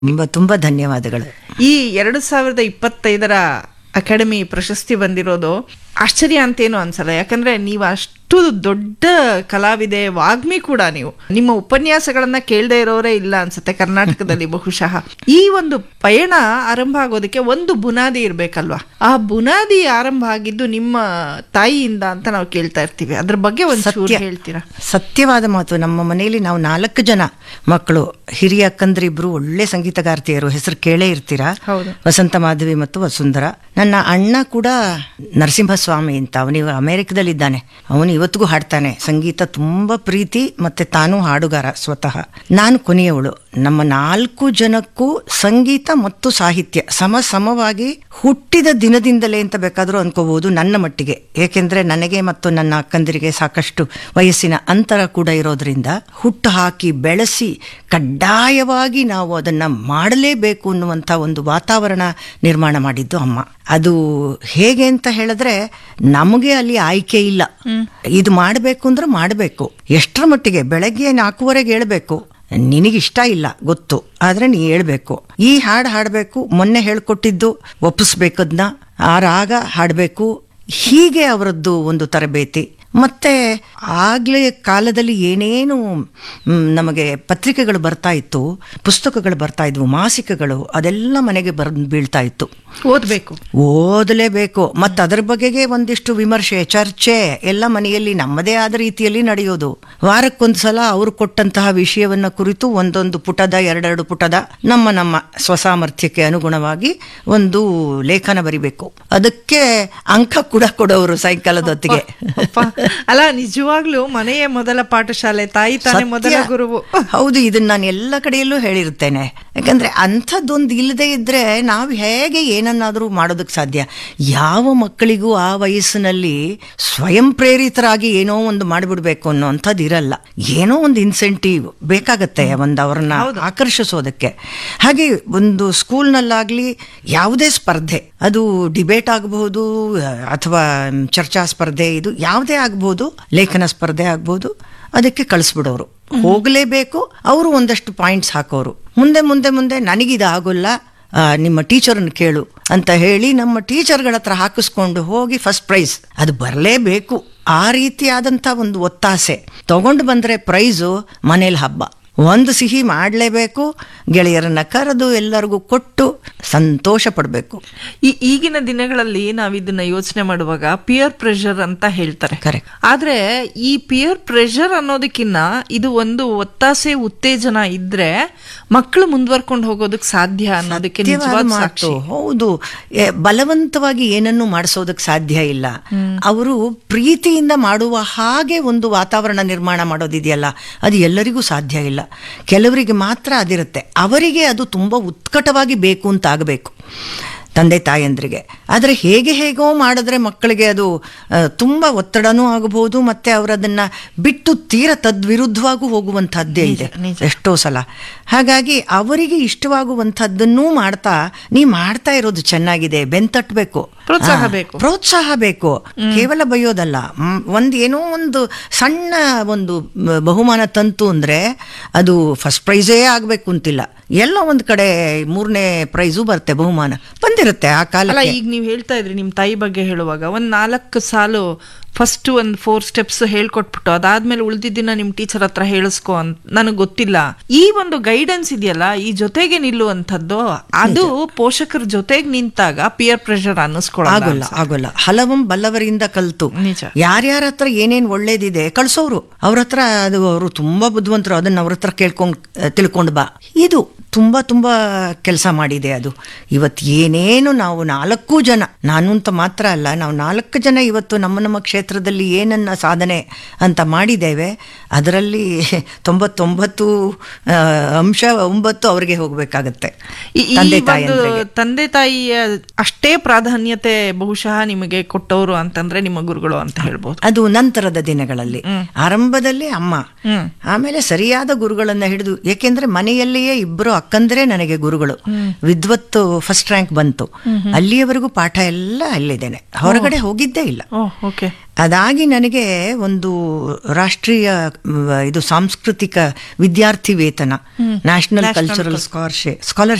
ತುಂಬ ತುಂಬ ಧನ್ಯವಾದಗಳು ಈ ಎರಡು ಸಾವಿರದ ಇಪ್ಪತ್ತೈದರ ಅಕಾಡೆಮಿ ಪ್ರಶಸ್ತಿ ಬಂದಿರೋದು ಆಶ್ಚರ್ಯ ಅಂತೇನು ಅನ್ಸಲ್ಲ ಯಾಕಂದ್ರೆ ನೀವು ಅಷ್ಟು ದೊಡ್ಡ ಕಲಾವಿದೆ ವಾಗ್ಮಿ ಕೂಡ ನೀವು ನಿಮ್ಮ ಉಪನ್ಯಾಸಗಳನ್ನ ಕೇಳದೆ ಇರೋರೇ ಇಲ್ಲ ಅನ್ಸುತ್ತೆ ಕರ್ನಾಟಕದಲ್ಲಿ ಬಹುಶಃ ಈ ಒಂದು ಪಯಣ ಆರಂಭ ಆಗೋದಕ್ಕೆ ಒಂದು ಬುನಾದಿ ಇರ್ಬೇಕಲ್ವಾ ಆ ಬುನಾದಿ ಆರಂಭ ಆಗಿದ್ದು ನಿಮ್ಮ ತಾಯಿಯಿಂದ ಅಂತ ನಾವು ಕೇಳ್ತಾ ಇರ್ತೀವಿ ಅದ್ರ ಬಗ್ಗೆ ಒಂದು ಸತ್ಯ. ಹೇಳ್ತೀರಾ ಸತ್ಯವಾದ ಮಾತು ನಮ್ಮ ಮನೆಯಲ್ಲಿ ನಾವು ನಾಲ್ಕು ಜನ ಮಕ್ಕಳು ಹಿರಿಯ ಅಕ್ಕಂದ್ರಿಬ್ರು ಒಳ್ಳೆ ಸಂಗೀತಗಾರ್ತಿಯರು ಹೆಸರು ಕೇಳೇ ಇರ್ತೀರಾ ಹೌದು. ವಸಂತ ಮಾಧವಿ ಮತ್ತು ವಸುಂಧರ ನನ್ನ ಅಣ್ಣ ಕೂಡ ನರಸಿಂಹಸ್ವಾಮಿ ಅಂತ ಅವನಿವ ಅಮೆರಿಕದಲ್ಲಿದ್ದಾನೆ ಅವನು ಇವತ್ತಿಗೂ ಹಾಡ್ತಾನೆ ಸಂಗೀತ ತುಂಬಾ ಪ್ರೀತಿ ಮತ್ತೆ ತಾನು ಹಾಡುಗಾರ ಸ್ವತಃ ನಾನು ಕೊನೆಯವಳು ನಮ್ಮ ನಾಲ್ಕು ಜನಕ್ಕೂ ಸಂಗೀತ ಮತ್ತು ಸಾಹಿತ್ಯ ಸಮ ಸಮವಾಗಿ ಹುಟ್ಟಿದ ದಿನದಿಂದಲೇ ಅಂತ ಬೇಕಾದರೂ ಅನ್ಕೋಬಹುದು ನನ್ನ ಮಟ್ಟಿಗೆ ಏಕೆಂದ್ರೆ ನನಗೆ ಮತ್ತು ನನ್ನ ಅಕ್ಕಂದಿರಿಗೆ ಸಾಕಷ್ಟು ವಯಸ್ಸಿನ ಅಂತರ ಕೂಡ ಇರೋದ್ರಿಂದ ಹುಟ್ಟು ಹಾಕಿ ಬೆಳೆಸಿ ಕಡ್ಡಾಯವಾಗಿ ನಾವು ಅದನ್ನ ಮಾಡಲೇಬೇಕು ಅನ್ನುವಂಥ ಒಂದು ವಾತಾವರಣ ನಿರ್ಮಾಣ ಮಾಡಿದ್ದು ಅಮ್ಮ ಅದು ಹೇಗೆ ಅಂತ ಹೇಳಿದ್ರೆ ನಮಗೆ ಅಲ್ಲಿ ಆಯ್ಕೆ ಇಲ್ಲ ಇದು ಮಾಡಬೇಕು ಅಂದ್ರೆ ಮಾಡಬೇಕು ಎಷ್ಟರ ಮಟ್ಟಿಗೆ ಬೆಳಗ್ಗೆ ನಾಲ್ಕೂವರೆಗೆ ಹೇಳ್ಬೇಕು ನಿನಗಿಷ್ಟ ಇಲ್ಲ ಗೊತ್ತು ಆದ್ರೆ ನೀ ಹೇಳ್ಬೇಕು ಈ ಹಾಡು ಹಾಡಬೇಕು ಮೊನ್ನೆ ಹೇಳ್ಕೊಟ್ಟಿದ್ದು ಒಪ್ಪಿಸ್ಬೇಕದ್ನ ಆ ರಾಗ ಹಾಡಬೇಕು ಹೀಗೆ ಅವರದ್ದು ಒಂದು ತರಬೇತಿ ಮತ್ತೆ ಆಗ್ಲೇ ಕಾಲದಲ್ಲಿ ಏನೇನು ಮ್, ನಮಗೆ ಪತ್ರಿಕೆಗಳು ಬರ್ತಾ ಇತ್ತು ಪುಸ್ತಕಗಳು ಬರ್ತಾ ಇದ್ವು ಮಾಸಿಕಗಳು ಅದೆಲ್ಲ ಮನೆಗೆ ಬರ್ ಬೀಳ್ತಾ ಇತ್ತು ಓದ್ಬೇಕು ಓದಲೇಬೇಕು ಮತ್ತು ಅದರ ಬಗೆಗೆ ಒಂದಿಷ್ಟು ವಿಮರ್ಶೆ ಚರ್ಚೆ ಎಲ್ಲ ಮನೆಯಲ್ಲಿ ನಮ್ಮದೇ ಆದ ರೀತಿಯಲ್ಲಿ ನಡೆಯೋದು ವಾರಕ್ಕೊಂದ್ಸಲ ಅವರು ಕೊಟ್ಟಂತಹ ವಿಷಯವನ್ನ ಕುರಿತು ಒಂದೊಂದು ಪುಟದ ಎರಡೆರಡು ಪುಟದ ನಮ್ಮ ನಮ್ಮ ಸ್ವಸಾಮರ್ಥ್ಯಕ್ಕೆ ಅನುಗುಣವಾಗಿ ಒಂದು ಲೇಖನ ಬರಿಬೇಕು ಅದಕ್ಕೆ ಅಂಕ ಕೂಡ ಕೊಡೋರು ಸಾಯಂಕಾಲದ ಹೊತ್ತಿಗೆ ಅಪ್ಪ, ಅಲ್ಲ ನಿಜವಾಗ್ಲೂ ಮನೆಯೇ ಮೊದಲ ಪಾಠಶಾಲೆ ತಾಯಿ ತಾನೇ ಮೊದಲ ಸತ್ಯ. ಗುರುವು ಹೌದು ಇದನ್ನ ನಾನು ಎಲ್ಲ ಕಡೆಯಲ್ಲೂ ಹೇಳಿರ್ತೇನೆ ಯಾಕಂದ್ರೆ ಅಂಥದ್ದೊಂದು ಇಲ್ಲದೆ ಇದ್ರೆ ನಾವು ಹೇಗೆ ಏನನ್ನಾದರೂ ಮಾಡೋದಕ್ಕೆ ಸಾಧ್ಯ ಯಾವ ಮಕ್ಕಳಿಗೂ ಆ ವಯಸ್ಸಿನಲ್ಲಿ ಸ್ವಯಂ ಪ್ರೇರಿತರಾಗಿ ಏನೋ ಒಂದು ಮಾಡಿಬಿಡ್ಬೇಕು ಅನ್ನೋಂಥದ್ದು ಇರಲ್ಲ ಏನೋ ಒಂದು ಇನ್ಸೆಂಟಿವ್ ಬೇಕಾಗತ್ತೆ ಒಂದು ಅವ್ರನ್ನ ಆಕರ್ಷಿಸೋದಕ್ಕೆ ಹಾಗೆ ಒಂದು ಸ್ಕೂಲ್ನಲ್ಲಾಗ್ಲಿ ಯಾವುದೇ ಸ್ಪರ್ಧೆ ಅದು ಡಿಬೇಟ್ ಆಗಬಹುದು ಅಥವಾ ಚರ್ಚಾ ಸ್ಪರ್ಧೆ ಇದು ಯಾವುದೇ ಆಗ್ಬೋದು ಲೇಖನ ಸ್ಪರ್ಧೆ ಆಗ್ಬೋದು ಅದಕ್ಕೆ ಕಳಿಸ್ಬಿಡೋರು ಹೋಗಲೇಬೇಕು ಅವರು ಒಂದಷ್ಟು ಪಾಯಿಂಟ್ಸ್ ಹಾಕೋರು ಮುಂದೆ ಮುಂದೆ ಮುಂದೆ ನನಗಿದು ಆಗೋಲ್ಲ ಆ, ನಿಮ್ಮ ಟೀಚರನ್ನು ಕೇಳು ಅಂತ ಹೇಳಿ ನಮ್ಮ ಟೀಚರ್ಗಳ ಹತ್ರ ಹಾಕಿಸ್ಕೊಂಡು ಹೋಗಿ ಫಸ್ಟ್ ಪ್ರೈಸ್ ಅದು ಬರಲೇಬೇಕು ಆ ರೀತಿಯಾದಂಥ ಒಂದು ಒತ್ತಾಸೆ ತಗೊಂಡು ಬಂದರೆ ಪ್ರೈಸು ಮನೇಲಿ ಹಬ್ಬ ಒಂದು ಸಿಹಿ ಮಾಡಲೇಬೇಕು ಗೆಳೆಯರನ್ನ ಕರೆದು ಎಲ್ಲರಿಗೂ ಕೊಟ್ಟು ಸಂತೋಷ ಪಡಬೇಕು ಈ ಈಗಿನ ದಿನಗಳಲ್ಲಿ ನಾವ್ ಇದನ್ನ ಯೋಚನೆ ಮಾಡುವಾಗ ಪಿಯರ್ ಪ್ರೆಷರ್ ಅಂತ ಹೇಳ್ತಾರೆ Correct. ಆದ್ರೆ ಈ ಪಿಯರ್ ಪ್ರೆಷರ್ ಅನ್ನೋದಕ್ಕಿನ್ನ ಇದು ಒಂದು ಒತ್ತಾಸೆ ಉತ್ತೇಜನ ಇದ್ರೆ ಮಕ್ಕಳು ಮುಂದುವರ್ಕೊಂಡು ಹೋಗೋದಕ್ಕೆ ಸಾಧ್ಯ ಅನ್ನೋದಕ್ಕೆ ಸತ್ಯವಾದ ನಿಜವಾದ ಮಾತು ಸಾಕ್ಷಿ ಹೌದು ಎ, ಬಲವಂತವಾಗಿ ಏನನ್ನು ಮಾಡಿಸೋದಕ್ಕೆ ಸಾಧ್ಯ ಇಲ್ಲ ಅವರು ಪ್ರೀತಿಯಿಂದ ಮಾಡುವ ಹಾಗೆ ಒಂದು ವಾತಾವರಣ ನಿರ್ಮಾಣ ಮಾಡೋದಿದೆಯಲ್ಲ ಅದು ಎಲ್ಲರಿಗೂ ಸಾಧ್ಯ ಇಲ್ಲ ಕೆಲವರಿಗೆ ಮಾತ್ರ ಅದಿರುತ್ತೆ ಅವರಿಗೆ ಅದು ತುಂಬಾ ಉತ್ಕಟವಾಗಿ ಬೇಕು ಅಂತ ಆಗಬೇಕು ತಂದೆ ತಾಯಂದ್ರಿಗೆ ಆದರೆ ಹೇಗೆ ಹೇಗೋ ಮಾಡಿದ್ರೆ ಮಕ್ಕಳಿಗೆ ಅದು ಆ, ತುಂಬ ಒತ್ತಡನೂ ಆಗಬಹುದು ಮತ್ತೆ ಅವರದನ್ನ ಬಿಟ್ಟು ತೀರ ತದ್ವಿರುದ್ಧವಾಗೂ ಹೋಗುವಂಥದ್ದೇ ಇದೆ ಎಷ್ಟೋ ಸಲ ಹಾಗಾಗಿ ಅವರಿಗೆ ಇಷ್ಟವಾಗುವಂಥದ್ದನ್ನೂ ಮಾಡ್ತಾ ನೀ ಮಾಡ್ತಾ ಇರೋದು ಚೆನ್ನಾಗಿದೆ ಬೆಂತಟ್ಬೇಕು ಪ್ರೋತ್ಸಾಹ ಆ, ಬೇಕು. ಪ್ರೋತ್ಸಾಹ ಬೇಕು ಕೇವಲ ಬೈಯೋದಲ್ಲ ಮ್, ಒಂದ್ ಏನೋ ಒಂದು ಸಣ್ಣ ಒಂದು ಮ, ಬಹುಮಾನ ತಂತು ಅಂದ್ರೆ ಅದು ಫಸ್ಟ್ ಪ್ರೈಸೇ ಆಗ್ಬೇಕು ಅಂತಿಲ್ಲ ಎಲ್ಲ ಒಂದ್ ಕಡೆ ಮೂರನೇ ಪ್ರೈಸು ಬರುತ್ತೆ ಬಹುಮಾನ ಬಂದಿರುತ್ತೆ ಆ ಅಲ್ಲ ಕಾಲ ಈಗ ನೀವು ಹೇಳ್ತಾ ಇದ್ರಿ ನಿಮ್ ತಾಯಿ ಬಗ್ಗೆ ಹೇಳುವಾಗ ಒಂದ್ ನಾಲ್ಕು ಸಾಲು ಫಸ್ಟ್ ಒಂದ್ ಫೋರ್ ಸ್ಟೆಪ್ಸ್ ಹೇಳ್ಕೊಟ್ಬಿಟ್ಟು ಅದಾದ್ಮೇಲೆ ಉಳಿದಿದ್ದನ್ನ ನಿಮ್ ಟೀಚರ್ ಹತ್ರ ಹೇಳಿಸ್ಕೊ ಅಂತ ನನಗೆ ಗೊತ್ತಿಲ್ಲ ಈ ಒಂದು ಗೈಡೆನ್ಸ್ ಇದೆಯಲ್ಲ ಈ ಜೊತೆಗೆ ನಿಲ್ಲುವಂಥದ್ದು ಅದು ಪೋಷಕರ ಜೊತೆಗೆ ನಿಂತಾಗ ಪಿಯರ್ ಪ್ರೆಷರ್ ಅನ್ನಿಸ್ಕೊಳ್ಳಲ್ಲ ಆಗೋಲ್ಲ ಆಗೋಲ್ಲ ಹಲವಂ ಬಲ್ಲವರಿಂದ ಕಲ್ತು ನಿಜ. ಯಾರ್ಯಾರ ಹತ್ರ ಏನೇನ್ ಒಳ್ಳೇದಿದೆ ಕಳ್ಸೋರು ಅವ್ರ ಹತ್ರ ಅದು ಅವರು ತುಂಬಾ ಬುದ್ಧಿವಂತರು ಅದನ್ನ ಅವ್ರ ಹತ್ರ ಕೇಳ್ಕೊಂಡ್ ತಿಳ್ಕೊಂಡು ಬಾ ಇದು ತುಂಬಾ ತುಂಬಾ ಕೆಲಸ ಮಾಡಿದೆ ಅದು ಇವತ್ತು ಏನೇನು ನಾವು ನಾಲ್ಕು ಜನ ನಾನು ಅಂತ ಮಾತ್ರ ಅಲ್ಲ ನಾವು ನಾಲ್ಕು ಜನ ಇವತ್ತು ನಮ್ಮ ನಮ್ಮ ಕ್ಷೇತ್ರದಲ್ಲಿ ಏನನ್ನ ಸಾಧನೆ ಅಂತ ಮಾಡಿದ್ದೇವೆ ಅದರಲ್ಲಿ ತೊಂಬತ್ತೊಂಬತ್ತು ಆ, ಅಂಶ ಒಂಬತ್ತು ಅವ್ರಿಗೆ ಹೋಗ್ಬೇಕಾಗತ್ತೆ ಈ ಈ ತಂದೆ ಒಂದು ತಾಯಂದ್ರಿಗೆ ತಂದೆ ತಾಯಿಯ ಅಷ್ಟೇ ಪ್ರಾಧಾನ್ಯತೆ ಬಹುಶಃ ನಿಮಗೆ ಕೊಟ್ಟವರು ಅಂತಂದ್ರೆ ನಿಮ್ಮ ಗುರುಗಳು ಅಂತ ಹೇಳ್ಬೋದು ಅದು ನಂತರದ ದಿನಗಳಲ್ಲಿ ಆರಂಭದಲ್ಲಿ ಅಮ್ಮ ಹ್ಮ್. ಆಮೇಲೆ ಸರಿಯಾದ ಗುರುಗಳನ್ನ ಹಿಡಿದು ಏಕೆಂದ್ರೆ ಮನೆಯಲ್ಲಿಯೇ ಇಬ್ಬರು ಅಕ್ಕಂದ್ರೆ ನನಗೆ ಗುರುಗಳು ವಿದ್ವತ್ತು ಫಸ್ಟ್ ರ್ಯಾಂಕ್ ಬಂತು ಅಲ್ಲಿಯವರೆಗೂ ಪಾಠ ಎಲ್ಲ ಅಲ್ಲಿದ್ದೇನೆ ಹೊರಗಡೆ ಹೋಗಿದ್ದೇ ಇಲ್ಲ ಓ ಓಕೆ ಅದಾಗಿ ನನಗೆ ಒಂದು ರಾಷ್ಟ್ರೀಯ ಮ್, ಇದು ಸಾಂಸ್ಕೃತಿಕ ವಿದ್ಯಾರ್ಥಿ ವೇತನ ನ್ಯಾಷನಲ್ ಕಲ್ಚರಲ್ ಸ್ಕಾಲರ್ಶಿಪ್